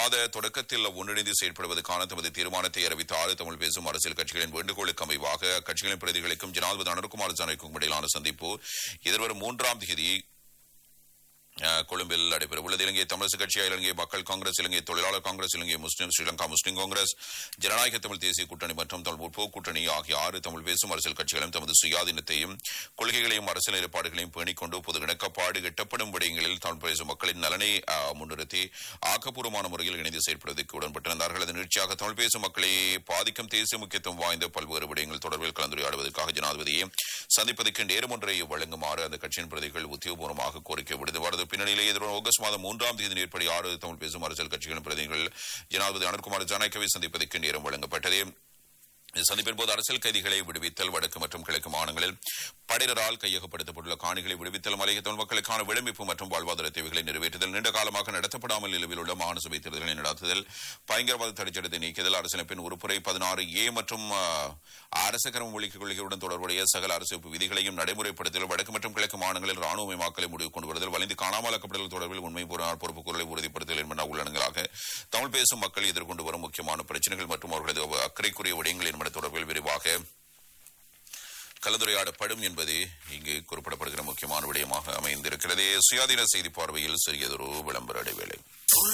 இம்மாத தொடக்கத்தில் ஒன்றிணைந்து செயற்படுவதற்கான தமது தீர்மானத்தை அறிவித்த ஆறு தமிழ் பேசும் அரசியல் கட்சிகளின் வேண்டுகோளுக்கு அமைவாக அக்கட்சிகளின் பிரதிகளுக்கும் ஜனாதிபதி அனுர்குமார் ஜனக்கும் இடையிலான சந்திப்பு எதிர்வரும் மூன்றாம் தேதி அஹ், கொழும்பில் நடைபெற உள்ளது இலங்கை தமிழரசு கட்சி இலங்கை மக்கள் காங்கிரஸ் இலங்கை தொழிலாளர் காங்கிரஸ் இலங்கை முஸ்லிம் ஸ்ரீலங்கா முஸ்லிம் காங்கிரஸ் ஜனநாயக தமிழ் தேசிய கூட்டணி மற்றும் தமிழ் முற்போக்கு கூட்டணி ஆகிய ஆறு தமிழ் பேசும் அரசியல் கட்சிகளும் தமது சுயாதீனத்தையும் கொள்கைகளையும் அரசியல் ஏற்பாடுகளையும் பேணிக் கொண்டு பொது இணக்கப்பாடு எட்டப்படும் விடயங்களில் தமிழ் பேசும் மக்களின் நலனை அஹ், முன்னிறுத்தி ஆக்கப்பூர்வமான முறையில் இணைந்து செயற்படுவதற்கு உடன்பட்டிருந்தார்கள் அதன் நீட்சியாக தமிழ் பேசும் மக்களை பாதிக்கும் தேசிய முக்கியத்துவம் வாய்ந்த பல்வேறு விடயங்கள் தொடர்பில் கலந்துரையாடுவதற்காக ஜனாதிபதியை சந்திப்பதற்கு நேரம் ஒன்றை வழங்குமாறு அந்த கட்சியின் பிரதிகள் உத்தியோகபூர்வமாக கோரிக்கை விடுத்து வருது பின்னணியிலே எதிர்வரும் ஆகஸ்ட் மாதம் மூன்றாம் தேதி நேர்படி ஆறு தமிழ் பேசும் அரசியல் கட்சிகளின் பிரதிகள் ஜனாதிபதி அனுர்குமார் ஜனகவை சந்திப்பதற்கு நேரம் வழங்கப்பட்டது இந்த சந்திப்பின் போது அரசியல் கைதிகளை விடுவித்தல் வடக்கு மற்றும் கிழக்கு மாநிலங்களில் படையினரால் கையகப்படுத்தப்பட்டுள்ள காணிகளை விடுவித்தல் மலைய தமிழ் மக்களுக்கான விளம்பிப்பு மற்றும் வாழ்வாதார தேவைகளை நிறைவேற்றுதல் நீண்ட காலமாக நடத்தப்படாமல் நிலவில் உள்ள மாகாண சபை தேர்தல்களை நடத்துதல் பயங்கரவாத தடைச்சட்டத்தை நீக்குதல் அரசியலமைப்பின் உறுப்புரை பதினாறு ஏ மற்றும் ஆஹ், அரச கரம் ஒழிக்க கொள்கையுடன் தொடர்புடைய சகல அரசியல் விதிகளையும் நடைமுறைப்படுத்தல் வடக்கு மற்றும் கிழக்கு மாநிலங்களில் ராணுவமயமாக்கலை முடிவு கொண்டு வருதல் வலிந்து காணாமலாக்கப்படுதல் தொடர்பில் உண்மை பூர்வ பொறுப்புக்கூறலை உறுதிப்படுத்தல் என்பன உள்ளடங்களாக தமிழ் பேசும் மக்கள் எதிர்கொண்டு வரும் முக்கியமான பிரச்சனைகள் மற்றும் அவர்களது அக்கறைக்குரிய விடயங்கள் என்பன தொடர்பில் விரிவாக கலந்துரையாடப்படும் என்பது இங்கு குறிப்பிடப்படுகிற முக்கியமான விடயமாக அமைந்திருக்கிறது சுயாதீன செய்தி பார்வையில் சிறியதொரு விளம்பர இடைவேளை